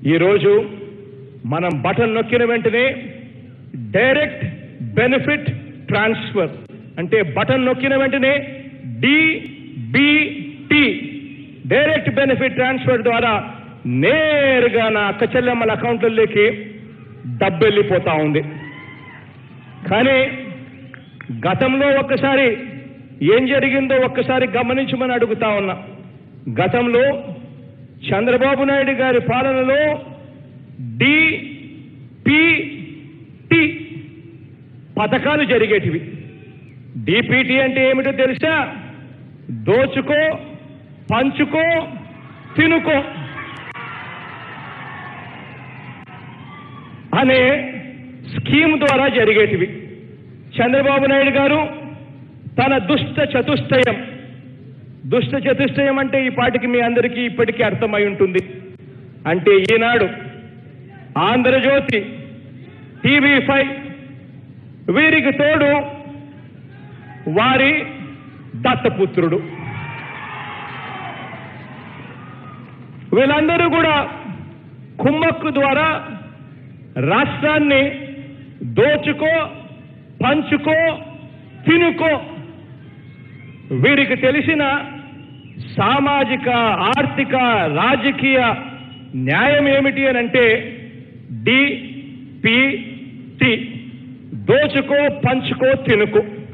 ఈరోజు మనం బటన్ నొక్కిన వెంటనే డైరెక్ట్ బెనిఫిట్ ట్రాన్స్ఫర్ అంటే బటన్ నొక్కిన వెంటనే డిబిటి డైరెక్ట్ బెనిఫిట్ ట్రాన్స్ఫర్ ద్వారా నేరుగా నా అక్క చెల్లెమ్మల అకౌంట్లలోకి డబ్బు వెళ్ళిపోతా ఉంది కానీ గతంలో ఒక్కసారి ఏం జరిగిందో ఒక్కసారి గమనించమని అడుగుతా ఉన్నా గతంలో చంద్రబాబు నాయుడు గారి పాలనలో డిపిటి పథకాలు జరిగేటివి డిపిటి అంటే ఏమిటో తెలుసా దోచుకో పంచుకో తినుకో అనే స్కీమ్ ద్వారా జరిగేటివి చంద్రబాబు నాయుడు గారు తన దుష్ట చతుష్టయం దుష్ట చతుష్టయం అంటే ఈ పాటికి మీ అందరికీ ఇప్పటికీ అర్థమై ఉంటుంది అంటే ఈనాడు ఆంధ్రజ్యోతి టీవీ ఫైవ్ వీరికి తోడు వారి దత్తపుత్రుడు వీళ్ళందరూ కూడా కుమ్మక్కు ద్వారా రాష్ట్రాన్ని దోచుకో పంచుకో తినుకో వీరికి తెలిసిన సామాజిక ఆర్థిక రాజకీయ న్యాయం ఏమిటి అని అంటే డిపిటి దోచుకో పంచుకో తినుకో